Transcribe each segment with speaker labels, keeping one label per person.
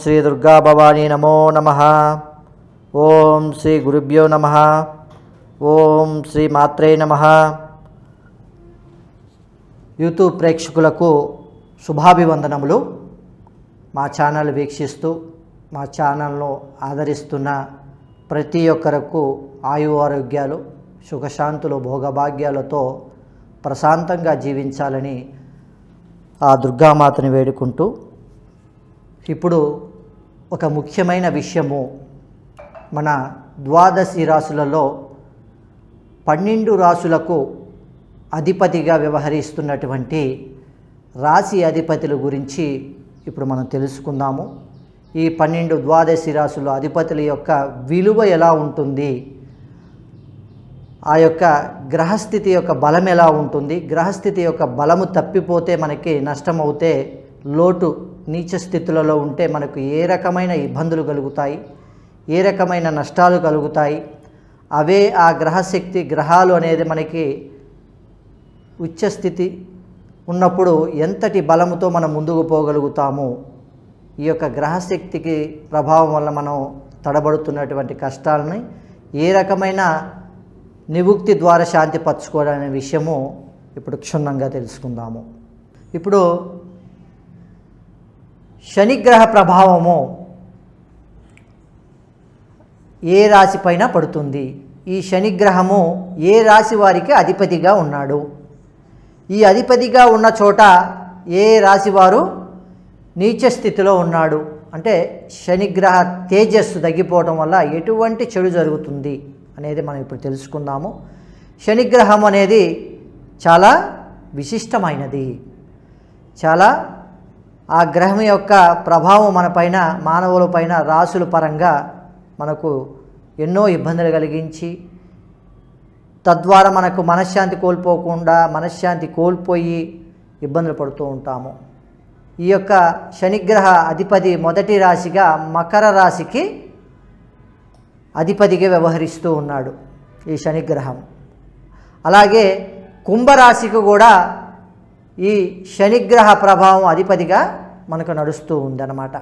Speaker 1: శ్రీ దుర్గా భవానీ నమో నమ ఓం శ్రీ గురుభ్యో నమ ఓం శ్రీ మాత్రే నమ యూట్యూబ్ ప్రేక్షకులకు శుభాభివందనములు మా ఛానల్ వీక్షిస్తూ మా ఛానల్ను ఆదరిస్తున్న ప్రతి ఒక్కరకు ఆయు ఆరోగ్యాలు సుఖశాంతులు భోగభాగ్యాలతో ప్రశాంతంగా జీవించాలని ఆ దుర్గామాతని వేడుకుంటూ ఇప్పుడు ఒక ముఖ్యమైన విషయము మన ద్వాదశి రాసులలో పన్నెండు రాసులకు అధిపతిగా వ్యవహరిస్తున్నటువంటి రాశి అధిపతుల గురించి ఇప్పుడు మనం తెలుసుకుందాము ఈ పన్నెండు ద్వాదశి రాసుల అధిపతుల యొక్క విలువ ఎలా ఉంటుంది ఆ యొక్క గ్రహస్థితి యొక్క బలం ఎలా ఉంటుంది గ్రహస్థితి యొక్క బలము తప్పిపోతే మనకి నష్టం అవుతే లోటు నీచ స్థితులలో ఉంటే మనకు ఏ రకమైన ఇబ్బందులు కలుగుతాయి ఏ రకమైన నష్టాలు కలుగుతాయి అవే ఆ గ్రహశక్తి గ్రహాలు అనేది మనకి ఉచ్చస్థితి ఉన్నప్పుడు ఎంతటి బలముతో మనం ముందుకు పోగలుగుతాము ఈ యొక్క గ్రహశక్తికి ప్రభావం వల్ల మనం తడబడుతున్నటువంటి కష్టాలని ఏ రకమైన నివుక్తి ద్వారా శాంతి పరచుకోవాలనే విషయము ఇప్పుడు క్షుణ్ణంగా తెలుసుకుందాము ఇప్పుడు శనిగ్రహ ప్రభావము ఏ రాశి పైన పడుతుంది ఈ శనిగ్రహము ఏ రాశి వారికి అధిపతిగా ఉన్నాడు ఈ అధిపతిగా ఉన్న చోట ఏ రాశి వారు నీచ స్థితిలో ఉన్నాడు అంటే శనిగ్రహ తేజస్సు తగ్గిపోవడం వల్ల ఎటువంటి చెడు జరుగుతుంది అనేది మనం ఇప్పుడు తెలుసుకుందాము శనిగ్రహం అనేది చాలా విశిష్టమైనది చాలా ఆ గ్రహం యొక్క ప్రభావం మన పైన మానవుల పైన రాసుల పరంగా మనకు ఎన్నో ఇబ్బందులు కలిగించి తద్వారా మనకు మనశ్శాంతి కోల్పోకుండా మనశ్శాంతి కోల్పోయి ఇబ్బందులు పడుతూ ఉంటాము ఈ యొక్క శనిగ్రహ అధిపతి మొదటి రాశిగా మకర రాశికి అధిపతిగా వ్యవహరిస్తూ ఉన్నాడు ఈ శనిగ్రహం అలాగే కుంభరాశికి కూడా ఈ శనిగ్రహ ప్రభావం అధిపతిగా మనకు నడుస్తూ ఉందన్నమాట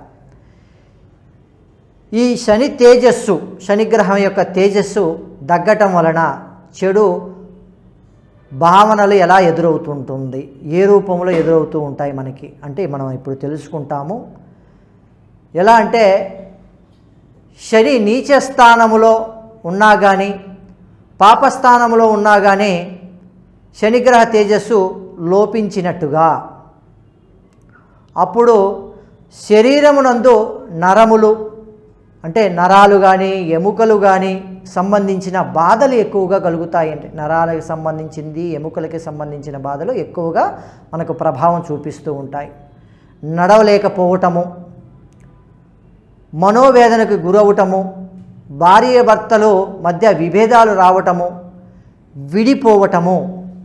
Speaker 1: ఈ శని తేజస్సు శనిగ్రహం యొక్క తేజస్సు దగ్గటం వలన చెడు భావనలు ఎలా ఎదురవుతుంటుంది ఏ రూపంలో ఎదురవుతూ ఉంటాయి మనకి అంటే మనం ఇప్పుడు తెలుసుకుంటాము ఎలా అంటే శని నీచ స్థానములో ఉన్నా కానీ పాపస్థానంలో ఉన్నా కానీ శనిగ్రహ తేజస్సు లోపించినట్టుగా అప్పుడు శరీరమునందు నరములు అంటే నరాలు కానీ ఎముకలు కానీ సంబంధించిన బాధలు ఎక్కువగా కలుగుతాయి అంటే నరాలకు సంబంధించింది ఎముకలకి సంబంధించిన బాధలు ఎక్కువగా మనకు ప్రభావం చూపిస్తూ ఉంటాయి నడవలేకపోవటము మనోవేదనకు గురవటము భార్య భర్తలు మధ్య విభేదాలు రావటము విడిపోవటము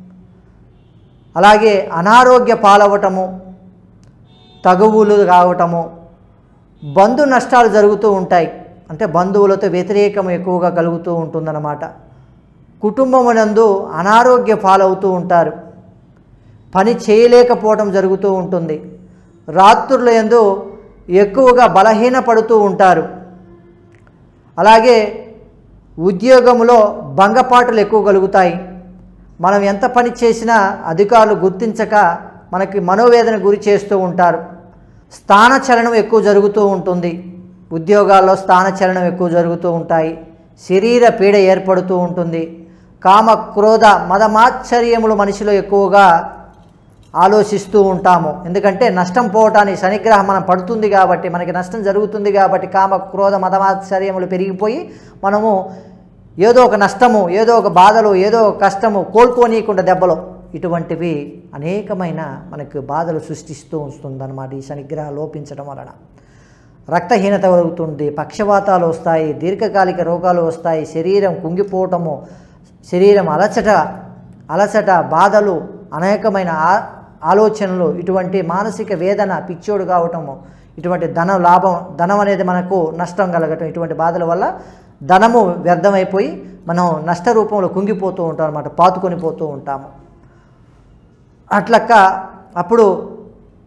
Speaker 1: అలాగే అనారోగ్య పాలవటము తగువులు కావటము బంధు నష్టాలు జరుగుతూ ఉంటాయి అంటే బంధువులతో వ్యతిరేకం ఎక్కువగా కలుగుతూ ఉంటుందన్నమాట కుటుంబమునందు అనారోగ్య పాలవుతూ ఉంటారు పని చేయలేకపోవడం జరుగుతూ ఉంటుంది రాత్రుల యందు ఎక్కువగా బలహీనపడుతూ ఉంటారు అలాగే ఉద్యోగంలో భంగపాటులు ఎక్కువ కలుగుతాయి మనం ఎంత పని చేసినా అధికారులు గుర్తించక మనకి మనోవేదన గురి చేస్తూ ఉంటారు స్థానచలనం ఎక్కువ జరుగుతూ ఉంటుంది ఉద్యోగాల్లో స్థానచలనం ఎక్కువ జరుగుతూ ఉంటాయి శరీర పీడ ఏర్పడుతూ ఉంటుంది కామ క్రోధ మదమాశ్చర్యములు మనిషిలో ఎక్కువగా ఆలోచిస్తూ ఉంటాము ఎందుకంటే నష్టం పోవటానికి శనిగ్రహం మనం పడుతుంది కాబట్టి మనకి నష్టం జరుగుతుంది కాబట్టి కామ క్రోధ మదమాశ్చర్యములు పెరిగిపోయి మనము ఏదో ఒక నష్టము ఏదో ఒక బాధలు ఏదో ఒక కష్టము కోల్పోనీయకుండా దెబ్బలు ఇటువంటివి అనేకమైన మనకు బాధలు సృష్టిస్తూ ఉంటుందన్నమాట ఈ శనిగ్రహం లోపించడం వలన రక్తహీనత కలుగుతుంది పక్షవాతాలు వస్తాయి దీర్ఘకాలిక రోగాలు వస్తాయి శరీరం కుంగిపోవటము శరీరం అలసట అలసట బాధలు అనేకమైన ఆ- ఆలోచనలు ఇటువంటి మానసిక వేదన పిచ్చోడు కావటము ఇటువంటి ధన లాభం ధనం అనేది మనకు నష్టం కలగటం ఇటువంటి బాధల వల్ల ధనము వ్యర్థమైపోయి మనం నష్ట రూపంలో కుంగిపోతూ ఉంటాం అనమాట పాతుకొని పోతూ ఉంటాము అట్లక్క అప్పుడు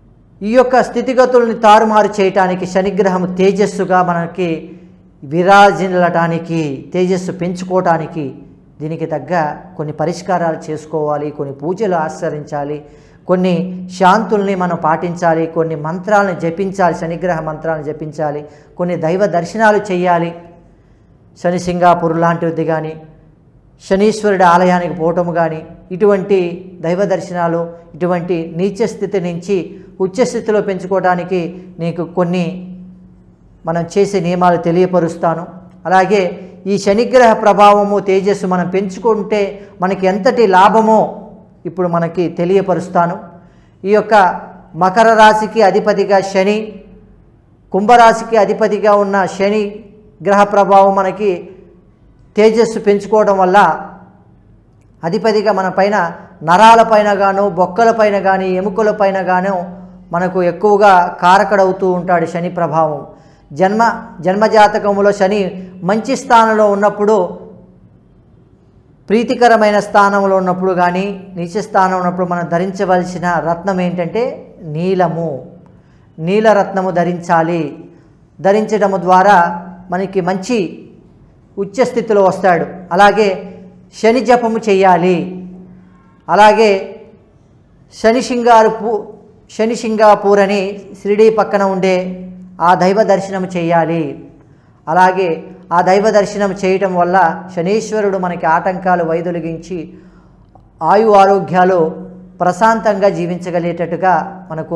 Speaker 1: ఈ యొక్క స్థితిగతుల్ని తారుమారు చేయటానికి శనిగ్రహం తేజస్సుగా మనకి విరాజిల్లటానికి తేజస్సు పెంచుకోవటానికి దీనికి తగ్గ కొన్ని పరిష్కారాలు చేసుకోవాలి కొన్ని పూజలు ఆచరించాలి కొన్ని శాంతుల్ని మనం పాటించాలి కొన్ని మంత్రాలను జపించాలి శనిగ్రహ మంత్రాలను జపించాలి కొన్ని దైవ దర్శనాలు చేయాలి శని సింగాపూర్ లాంటిది కానీ శనీశ్వరుడి ఆలయానికి పోవటం కానీ ఇటువంటి దైవ దర్శనాలు ఇటువంటి నీచ స్థితి నుంచి ఉచ్చ స్థితిలో పెంచుకోవడానికి నీకు కొన్ని మనం చేసే నియమాలు తెలియపరుస్తాను అలాగే ఈ శనిగ్రహ ప్రభావము తేజస్సు మనం పెంచుకుంటే మనకి ఎంతటి లాభమో ఇప్పుడు మనకి తెలియపరుస్తాను ఈ యొక్క మకర రాశికి అధిపతిగా శని కుంభరాశికి అధిపతిగా ఉన్న శని గ్రహ ప్రభావం మనకి తేజస్సు పెంచుకోవడం వల్ల అధిపతిగా మన పైన నరాలపైన గాను బొక్కలపైన కానీ ఎముకలపైన గాను మనకు ఎక్కువగా కారకడవుతూ ఉంటాడు శని ప్రభావం జన్మ జన్మజాతకములో శని మంచి స్థానంలో ఉన్నప్పుడు ప్రీతికరమైన స్థానంలో ఉన్నప్పుడు కానీ నీచ స్థానంలో ఉన్నప్పుడు మనం ధరించవలసిన రత్నం ఏంటంటే నీలము నీలరత్నము ధరించాలి ధరించడము ద్వారా మనకి మంచి ఉచ్చ స్థితిలో వస్తాడు అలాగే శని జపము చేయాలి అలాగే శని శింగారు పూ శని సింగాపూర్ అని షిరిడీ పక్కన ఉండే ఆ దైవ దర్శనం చేయాలి అలాగే ఆ దైవ దర్శనం చేయటం వల్ల శనీశ్వరుడు మనకి ఆటంకాలు వైదొలిగించి ఆయు ఆరోగ్యాలు ప్రశాంతంగా జీవించగలిగేటట్టుగా మనకు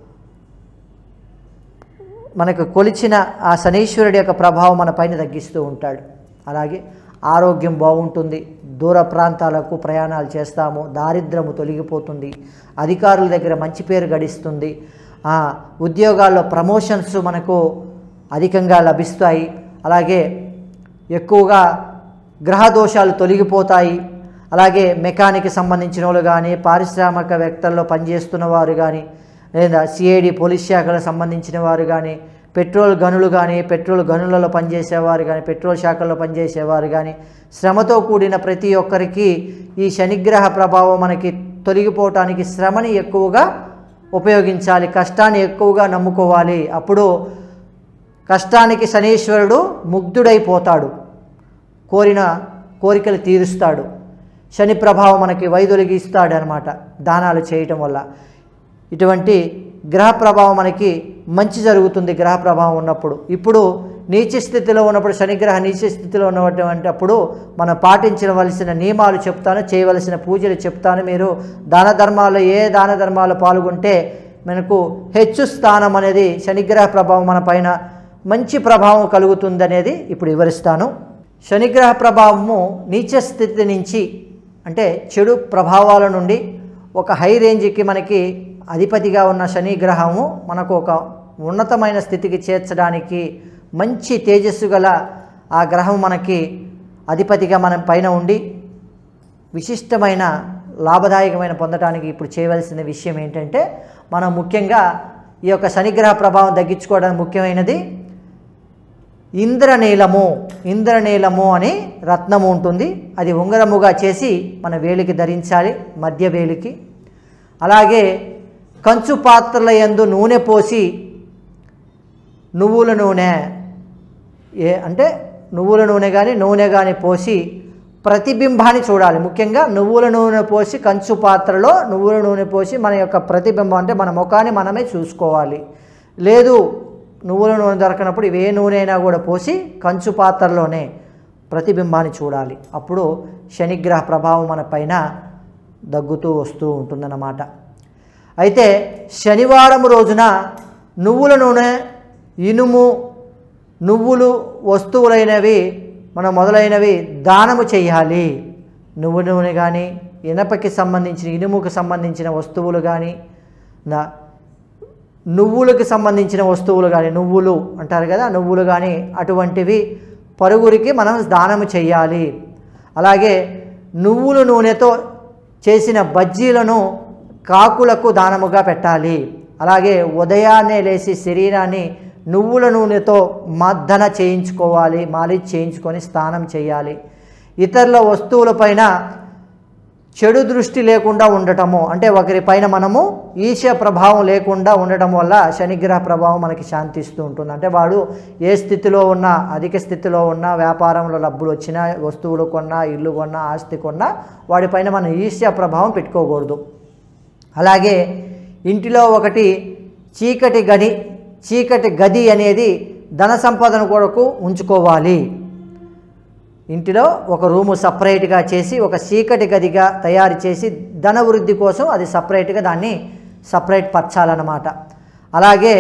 Speaker 1: మనకు కొలిచిన ఆ శనీశ్వరుడి యొక్క ప్రభావం మన పైన తగ్గిస్తూ ఉంటాడు అలాగే ఆరోగ్యం బాగుంటుంది దూర ప్రాంతాలకు ప్రయాణాలు చేస్తాము దారిద్రము తొలగిపోతుంది అధికారుల దగ్గర మంచి పేరు గడిస్తుంది ఆ, ఉద్యోగాల్లో ప్రమోషన్స్ మనకు అధికంగా లభిస్తాయి అలాగే ఎక్కువగా గ్రహ దోషాలు తొలగిపోతాయి అలాగే మెకానిక్ సంబంధించిన వాళ్ళు కానీ పారిశ్రామికవేత్తల్లో పనిచేస్తున్న వారు కానీ లేదా సిఐడి పోలీస్ శాఖలకు సంబంధించిన వారు కానీ పెట్రోల్ గనులు కానీ పెట్రోల్ గనులలో పనిచేసేవారు కానీ పెట్రోల్ శాఖల్లో పనిచేసేవారు కానీ శ్రమతో కూడిన ప్రతి ఒక్కరికి ఈ శనిగ్రహ ప్రభావం మనకి తొలగిపోవటానికి శ్రమని ఎక్కువగా ఉపయోగించాలి కష్టాన్ని ఎక్కువగా నమ్ముకోవాలి అప్పుడు కష్టానికి శనీశ్వరుడు ముగ్ధుడైపోతాడు కోరిన కోరికలు తీరుస్తాడు శని ప్రభావం మనకి వైదొలిగిస్తాడు అనమాట దానాలు చేయటం వల్ల ఇటువంటి గ్రహ ప్రభావం మనకి మంచి జరుగుతుంది గ్రహ ప్రభావం ఉన్నప్పుడు ఇప్పుడు నీచ స్థితిలో ఉన్నప్పుడు శనిగ్రహ నీచ స్థితిలో ఉన్నటువంటి అప్పుడు మనం పాటించవలసిన నియమాలు చెప్తాను చేయవలసిన పూజలు చెప్తాను మీరు దాన ధర్మాలు ఏ దాన ధర్మాలు పాల్గొంటే మనకు హెచ్చు స్థానం అనేది శనిగ్రహ ప్రభావం మన పైన మంచి ప్రభావం కలుగుతుంది అనేది ఇప్పుడు వివరిస్తాను శనిగ్రహ ప్రభావము నీచ స్థితి నుంచి అంటే చెడు ప్రభావాల నుండి ఒక హై రేంజ్కి మనకి అధిపతిగా ఉన్న శని గ్రహము మనకు ఒక ఉన్నతమైన స్థితికి చేర్చడానికి మంచి తేజస్సు గల ఆ గ్రహం మనకి అధిపతిగా మనం పైన ఉండి విశిష్టమైన లాభదాయకమైన పొందడానికి ఇప్పుడు చేయవలసిన విషయం ఏంటంటే మనం ముఖ్యంగా ఈ యొక్క శనిగ్రహ ప్రభావం తగ్గించుకోవడానికి ముఖ్యమైనది ఇంద్రనీలము ఇంద్రనీలము అని రత్నము ఉంటుంది అది ఉంగరముగా చేసి మన వేలికి ధరించాలి మధ్య వేలికి అలాగే కంచు పాత్రల యందు నూనె పోసి నువ్వుల నూనె ఏ అంటే నువ్వుల నూనె కానీ నూనె కానీ పోసి ప్రతిబింబాన్ని చూడాలి ముఖ్యంగా నువ్వుల నూనె పోసి కంచు పాత్రలో నువ్వుల నూనె పోసి మన యొక్క ప్రతిబింబం అంటే మన ముఖాన్ని మనమే చూసుకోవాలి లేదు నువ్వుల నూనె దొరకనప్పుడు ఇవే నూనె అయినా కూడా పోసి కంచు పాత్రలోనే ప్రతిబింబాన్ని చూడాలి అప్పుడు శనిగ్రహ ప్రభావం మన పైన దగ్గుతూ వస్తూ ఉంటుందన్నమాట అయితే శనివారం రోజున నువ్వుల నూనె ఇనుము నువ్వులు వస్తువులైనవి మనం మొదలైనవి దానము చేయాలి నువ్వు నూనె కానీ ఇనపకి సంబంధించిన ఇనుముకి సంబంధించిన వస్తువులు కానీ నా నువ్వులకు సంబంధించిన వస్తువులు కానీ నువ్వులు అంటారు కదా నువ్వులు కానీ అటువంటివి పరుగురికి మనం దానము చేయాలి అలాగే నువ్వుల నూనెతో చేసిన బజ్జీలను కాకులకు దానముగా పెట్టాలి అలాగే ఉదయాన్నే లేచి శరీరాన్ని నువ్వుల నూనెతో మద్దన చేయించుకోవాలి మాలిష్ చేయించుకొని స్నానం చేయాలి ఇతరుల వస్తువులపైన చెడు దృష్టి లేకుండా ఉండటము అంటే ఒకరి పైన మనము ఈర్ష్య ప్రభావం లేకుండా ఉండటం వల్ల శనిగ్రహ ప్రభావం మనకి శాంతిస్తూ ఉంటుంది అంటే వాడు ఏ స్థితిలో ఉన్నా అధిక స్థితిలో ఉన్నా వ్యాపారంలో డబ్బులు వచ్చినా వస్తువులు కొన్నా ఇల్లు కొన్నా ఆస్తి కొన్నా వాడిపైన మనం ఈర్ష్య ప్రభావం పెట్టుకోకూడదు అలాగే ఇంటిలో ఒకటి చీకటి గది చీకటి గది అనేది ధన సంపదన కొరకు ఉంచుకోవాలి ఇంటిలో ఒక రూము సపరేట్గా చేసి ఒక చీకటి గదిగా తయారు చేసి ధన వృద్ధి కోసం అది సపరేట్గా దాన్ని సపరేట్ పరచాలన్నమాట అలాగే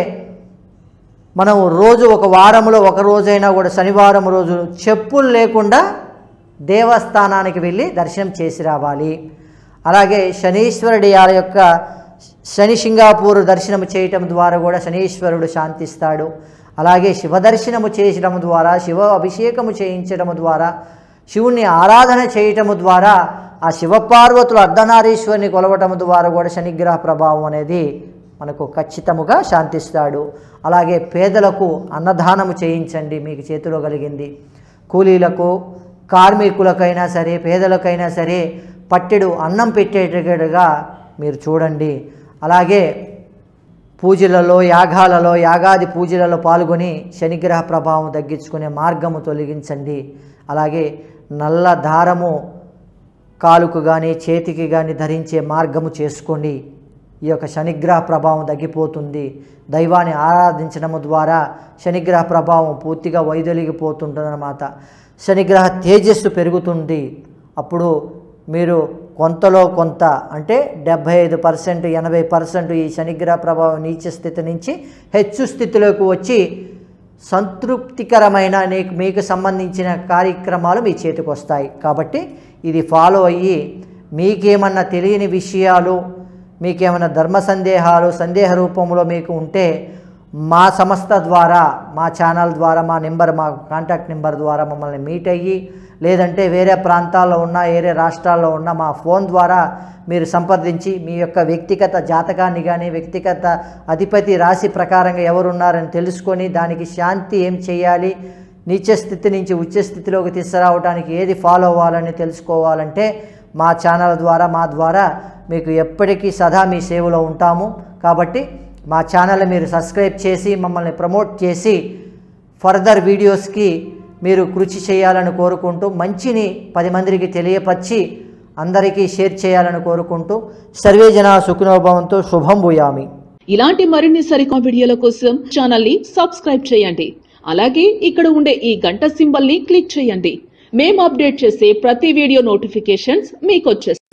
Speaker 1: మనం రోజు ఒక వారంలో ఒక రోజైనా కూడా శనివారం రోజు చెప్పులు లేకుండా దేవస్థానానికి వెళ్ళి దర్శనం చేసి రావాలి అలాగే శనీశ్వరుడి ఆ యొక్క శని సింగాపూర్ దర్శనం చేయటం ద్వారా కూడా శనీశ్వరుడు శాంతిస్తాడు అలాగే శివ దర్శనము చేయటం ద్వారా శివ అభిషేకము చేయించడం ద్వారా శివుణ్ణి ఆరాధన చేయటము ద్వారా ఆ శివపార్వతులు అర్ధనారీశ్వరిని కొలవటం ద్వారా కూడా శనిగ్రహ ప్రభావం అనేది మనకు ఖచ్చితముగా శాంతిస్తాడు అలాగే పేదలకు అన్నదానము చేయించండి మీకు చేతిలో కలిగింది కూలీలకు కార్మికులకైనా సరే పేదలకైనా సరే పట్టెడు అన్నం పెట్టేటట్టుగా మీరు చూడండి అలాగే పూజలలో యాగాలలో యాగాది పూజలలో పాల్గొని శనిగ్రహ ప్రభావం తగ్గించుకునే మార్గము తొలగించండి అలాగే నల్ల దారము కాలుకు కానీ చేతికి కానీ ధరించే మార్గము చేసుకోండి ఈ యొక్క శనిగ్రహ ప్రభావం తగ్గిపోతుంది దైవాన్ని ఆరాధించడము ద్వారా శనిగ్రహ ప్రభావం పూర్తిగా వైదొలిగిపోతుంటుందన్నమాట శనిగ్రహ తేజస్సు పెరుగుతుంది అప్పుడు మీరు కొంతలో కొంత అంటే డెబ్భై ఐదు పర్సెంట్ ఎనభై పర్సెంట్ ఈ శనిగ్రహ ప్రభావం నీచ స్థితి నుంచి హెచ్చు స్థితిలోకి వచ్చి సంతృప్తికరమైన నీకు మీకు సంబంధించిన కార్యక్రమాలు మీ చేతికి వస్తాయి కాబట్టి ఇది ఫాలో అయ్యి మీకేమన్నా తెలియని విషయాలు మీకేమైనా ధర్మ సందేహాలు సందేహ రూపంలో మీకు ఉంటే మా సంస్థ ద్వారా మా ఛానల్ ద్వారా మా నెంబర్ మా కాంటాక్ట్ నెంబర్ ద్వారా మమ్మల్ని మీట్ అయ్యి లేదంటే వేరే ప్రాంతాల్లో ఉన్న వేరే రాష్ట్రాల్లో ఉన్న మా ఫోన్ ద్వారా మీరు సంప్రదించి మీ యొక్క వ్యక్తిగత జాతకాన్ని కానీ వ్యక్తిగత అధిపతి రాశి ప్రకారంగా ఎవరున్నారని తెలుసుకొని దానికి శాంతి ఏం చేయాలి నీచ స్థితి నుంచి ఉచ్చ స్థితిలోకి తీసుకురావడానికి ఏది ఫాలో అవ్వాలని తెలుసుకోవాలంటే మా ఛానల్ ద్వారా మా ద్వారా మీకు ఎప్పటికీ సదా మీ సేవలో ఉంటాము కాబట్టి మా ఛానల్ మీరు సబ్స్క్రైబ్ చేసి మమ్మల్ని ప్రమోట్ చేసి ఫర్దర్ వీడియోస్కి మీరు కృషి చేయాలని కోరుకుంటూ మంచిని పది మందికి తెలియపరిచి అందరికీ షేర్ చేయాలని కోరుకుంటూ సర్వే జన సుఖనోభవంతో శుభం భూయామి
Speaker 2: ఇలాంటి మరిన్ని సరికొత్త వీడియోల కోసం ఛానల్ ని సబ్స్క్రైబ్ చేయండి అలాగే ఇక్కడ ఉండే ఈ గంట సింబల్ ని క్లిక్ చేయండి మేము అప్డేట్ చేసే ప్రతి వీడియో నోటిఫికేషన్స్ మీకు వచ్చేస్తాయి